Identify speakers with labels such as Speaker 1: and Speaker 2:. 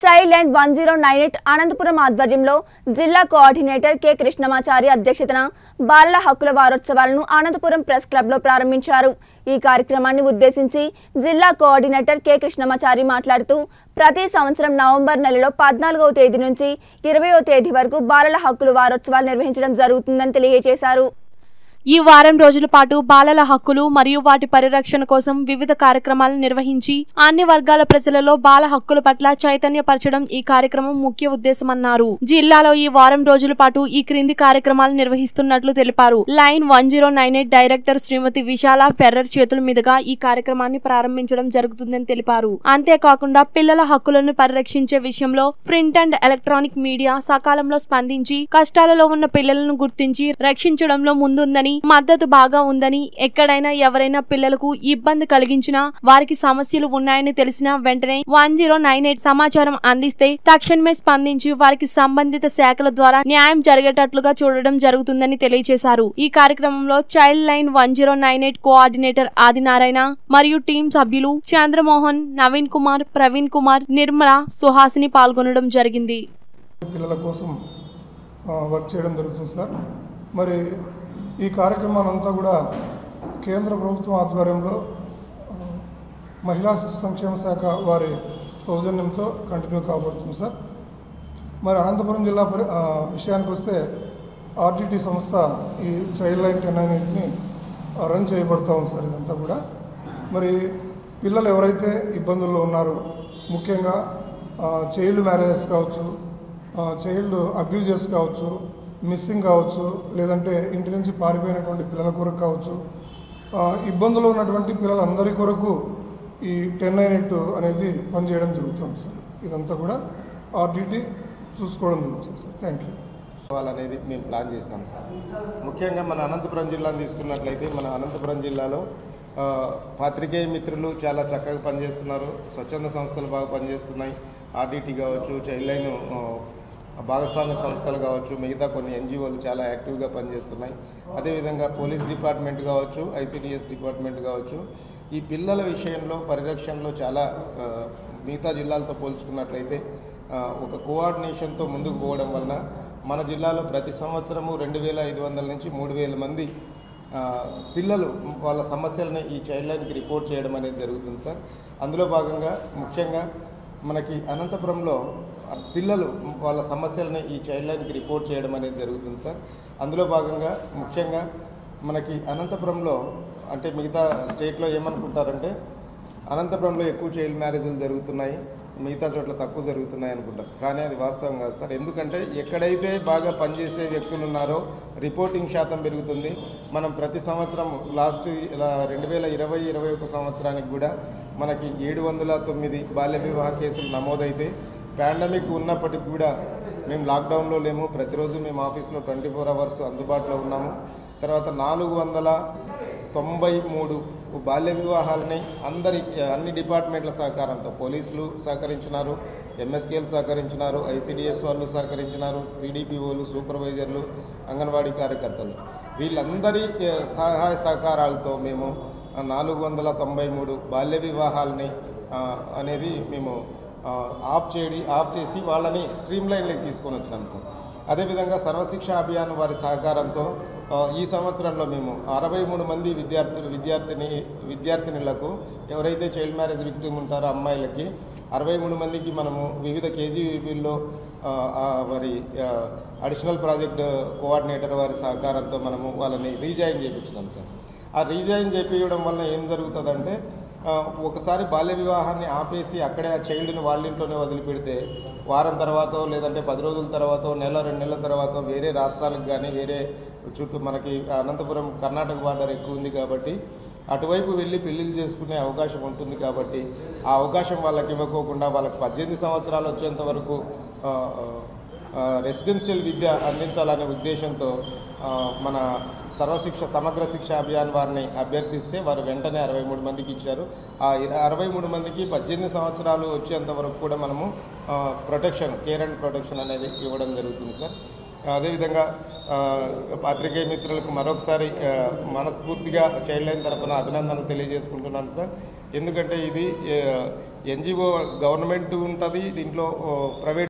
Speaker 1: child line one zero nine eight Anantapuram ఆధ్వర్యంలో జిల్లా coordinator K Krishnamachari అధ్యక్షతన బాలల హక్కుల వారోత్సవాలను అనంతపురం ప్రెస్ క్లబ్లో ప్రారంభించారు ఈ కార్యక్రమాన్ని ఉద్దేశించి జిల్లా కోఆర్డినేటర్ కె కృష్ణమాచారి మాట్లాడుతూ ప్రతి సంవత్సరం నవంబర్ నెలలో పద్నాలుగవ తేదీ నుంచి ఇరవయో తేదీ వరకు బాలల హక్కుల వారోత్సవాలు నిర్వహించడం జరుగుతుందని తెలియజేశారు
Speaker 2: ఈ వారం రోజుల పాటు బాలల హక్కులు మరియు వాటి పరిరక్షణ కోసం వివిధ కార్యక్రమాలను నిర్వహించి అన్ని వర్గాల ప్రజలలో బాల హక్కుల పట్ల చైతన్యపరచడం ఈ కార్యక్రమం ముఖ్య ఉద్దేశమన్నారు జిల్లాలో ఈ వారం రోజుల పాటు ఈ క్రింది కార్యక్రమాలు నిర్వహిస్తున్నట్లు తెలిపారు line one zero nine eight director Srimati Vishala Ferrer చేతుల మీదుగా ఈ కార్యక్రమాన్ని ప్రారంభించడం జరుగుతుందని తెలిపారు అంతేకాకుండా పిల్లల హక్కులను పరిరక్షించే విషయంలో ప్రింట్ అండ్ ఎలక్ట్రానిక్ మీడియా సకాలంలో స్పందించి కష్టాలలో ఉన్న పిల్లలను గుర్తించి రక్షించడంలో ముందుందని మద్దతు బాగా ఉందని ఎక్కడైనా ఎవరైనా పిల్లలకు ఇబ్బంది కలిగించినా వారికి సమస్యలు ఉన్నాయని తెలిసినా వెంటనే వన్ జీరో నైన్ ఎయిట్ సమాచారం అందిస్తే తక్షణమే స్పందించి వారికి సంబంధిత శాఖల ద్వారా న్యాయం జరిగేటట్లుగా చూడడం జరుగుతుందని తెలియజేశారు ఈ కార్యక్రమంలో child line one zero nine eight coordinator Adinarayana మరియు టీం సభ్యులు చంద్రమోహన్ నవీన్ కుమార్ ప్రవీణ్ కుమార్ నిర్మల సుహాసిని పాల్గొనడం జరిగింది
Speaker 3: పిల్లల కోసం ఆ, వర్క్ చేయడం జరుగుతుంది సార్ మరి ఈ కార్యక్రమాన్ని అంతా కూడా కేంద్ర ప్రభుత్వం ఆధ్వర్యంలో ఆ, మహిళా శిశు సంక్షేమ శాఖ వారి సౌజన్యంతో కంటిన్యూ కాబడుతుంది సార్ మరి అనంతపురం జిల్లా పరి ఆ, విషయానికి వస్తే ఆర్జిటి సంస్థ ఈ చైల్డ్ లైన్ టెన్ అన్నింటిని రన్ చేయబడుతూ ఉంది సార్ ఇదంతా కూడా మరి పిల్లలు ఎవరైతే ఇబ్బందుల్లో ఉన్నారో ముఖ్యంగా చైల్డ్ మ్యారేజెస్ కావచ్చు చైల్డ్ అబ్యూజెస్ కావచ్చు మిస్సింగ్ కావచ్చు లేదంటే ఇంటి నుంచి పారిపోయినటువంటి పిల్లల కొరకు కావచ్చు ఆ, ఇబ్బందులు ఉన్నటువంటి పిల్లలందరి కొరకు ఈ టెన్ నైన్ ఎయిట్ అనేది పనిచేయడం జరుగుతుంది సార్ ఇదంతా కూడా ఆర్డిటి చూసుకోవడం జరుగుతుంది సార్ థ్యాంక్ యూ
Speaker 4: అనేది మేము ప్లాన్ చేసినాం సార్ ముఖ్యంగా మన అనంతపురం జిల్లాను తీసుకున్నట్లయితే మన అనంతపురం జిల్లాలో ఆ, పాత్రికేయ మిత్రులు చాలా చక్కగా పనిచేస్తున్నారు స్వచ్ఛంద సంస్థలు బాగా పనిచేస్తున్నాయి ఆర్డిటి కావచ్చు చైల్డ్ లైన్ ఆ, భాగస్వామ్య సంస్థలు కావచ్చు మిగతా కొన్ని ఎన్జిఓలు చాలా యాక్టివ్గా పనిచేస్తున్నాయి అదేవిధంగా పోలీస్ డిపార్ట్మెంట్ కావచ్చు ఐసిడిఎస్ డిపార్ట్మెంట్ కావచ్చు ఈ పిల్లల విషయంలో పరిరక్షణలో చాలా ఆ, మిగతా జిల్లాలతో పోల్చుకున్నట్లయితే ఆ, ఒక కోఆర్డినేషన్తో ముందుకు పోవడం వలన మన జిల్లాలో ప్రతి సంవత్సరము రెండు వేల ఐదు వందల నుంచి మూడు వేల మంది ఆ, పిల్లలు వాళ్ళ సమస్యలని ఈ చైల్డ్ లైన్కి రిపోర్ట్ చేయడం అనేది జరుగుతుంది సార్ అందులో భాగంగా ముఖ్యంగా మనకి అనంతపురంలో ఆ పిల్లలు వాళ్ళ సమస్యలని ఈ చైల్డ్ లైన్కి రిపోర్ట్ చేయడం అనేది జరుగుతుంది సార్ అందులో భాగంగా ముఖ్యంగా మనకి అనంతపురంలో అంటే మిగతా స్టేట్లో ఏమనుకుంటారంటే అనంతపురంలో ఎక్కువ చైల్డ్ మ్యారేజ్లు జరుగుతున్నాయి మిగతా చోట్ల తక్కువ జరుగుతున్నాయి అనుకుంటారు కానీ అది వాస్తవం కాదు సార్ ఎందుకంటే ఎక్కడైతే బాగా పనిచేసే వ్యక్తులు ఉన్నారో రిపోర్టింగ్ శాతం పెరుగుతుంది మనం ప్రతి సంవత్సరం లాస్ట్ ఇలా రెండు వేల ఇరవై ఇరవై ఒక సంవత్సరానికి కూడా మనకి ఏడు వందల తొమ్మిది బాల్య వివాహ కేసులు నమోదైతే పాండమిక్ ఉన్నప్పటికి కూడా మేము లాక్డౌన్లో లేము ప్రతిరోజు మేము ఆఫీస్లో ట్వంటీ ఫోర్ అవర్స్ అందుబాటులో ఉన్నాము తర్వాత నాలుగు వందల తొంభై మూడు బాల్య వివాహాలని అందరి అన్ని డిపార్ట్మెంట్ల సహకారంతో పోలీసులు సహకరించినారు ఎంఎస్కేలు సహకరించినారు ఐసిడిఎస్ వాళ్ళు సహకరించినారు సిడిపిఓలు సూపర్వైజర్లు అంగన్వాడీ కార్యకర్తలు వీళ్ళందరి ఏ, సహాయ సహకారాలతో మేము ఆ, నాలుగు వందల తొంభై మూడు బాల్య వివాహాలని ఆ, అనేది మేము ఆ, ఆఫ్ చేయడి ఆఫ్ చేసి వాళ్ళని స్ట్రీమ్ లైన్లోకి తీసుకొని వచ్చినాం సార్ అదేవిధంగా సర్వశిక్ష అభియాన్ వారి సహకారంతో ఆ, ఈ సంవత్సరంలో మేము అరవై మూడు మంది విద్యార్థులు విద్యార్థిని విద్యార్థినులకు ఎవరైతే చైల్డ్ మ్యారేజ్ విక్టిమ్ ఉంటారో అమ్మాయిలకి అరవై మూడు మందికి మనము వివిధ కేజీబీల్లో వారి ఆ, అడిషనల్ ప్రాజెక్ట్ కోఆర్డినేటర్ వారి సహకారంతో మనము వాళ్ళని రీజాయిన్ చేయించినాం సార్ ఆ రీజాయిన్ చేపించడం వల్ల ఏం జరుగుతుందంటే ఆ, ఒకసారి బాల్య వివాహాన్ని ఆపేసి అక్కడే ఆ చైల్డ్ని వాళ్ళ ఇంట్లోనే వదిలిపెడితే వారం తర్వాత లేదంటే పది రోజుల తర్వాత నెల రెండు నెలల తర్వాత వేరే రాష్ట్రాలకు కానీ వేరే చుట్టూ మనకి అనంతపురం కర్ణాటక బార్డర్ ఎక్కువ ఉంది కాబట్టి అటువైపు వెళ్ళి పెళ్ళిళ్ళు చేసుకునే అవకాశం ఉంటుంది కాబట్టి ఆ అవకాశం వాళ్ళకి ఇవ్వకోకుండా వాళ్ళకి పద్దెనిమిది సంవత్సరాలు వచ్చేంత వరకు ఆ, ఆ, రెసిడెన్షియల్ విద్య అందించాలనే ఉద్దేశంతో ఆ, మన సర్వశిక్ష సమగ్ర శిక్ష అభియాన్ వారిని అభ్యర్థిస్తే వారు వెంటనే అరవై మూడు మందికి ఇచ్చారు ఆ ఇర- అరవై మూడు మందికి పద్దెనిమిది సంవత్సరాలు వచ్చేంత వరకు కూడా మనము ఆ, ప్రొటెక్షన్ కేర్ అండ్ ప్రొటెక్షన్ అనేది ఇవ్వడం జరుగుతుంది సార్ అదేవిధంగా ఆ, పాత్రికేయ మిత్రులకు మరొకసారి ఆ, మనస్ఫూర్తిగా చైల్డ్ లైన్ తరఫున అభినందనలు తెలియజేసుకుంటున్నాను సార్ ఎందుకంటే ఇది ఎన్జిఓ గవర్నమెంట్ ఉంటుంది దీంట్లో ఓ, ప్రైవేట్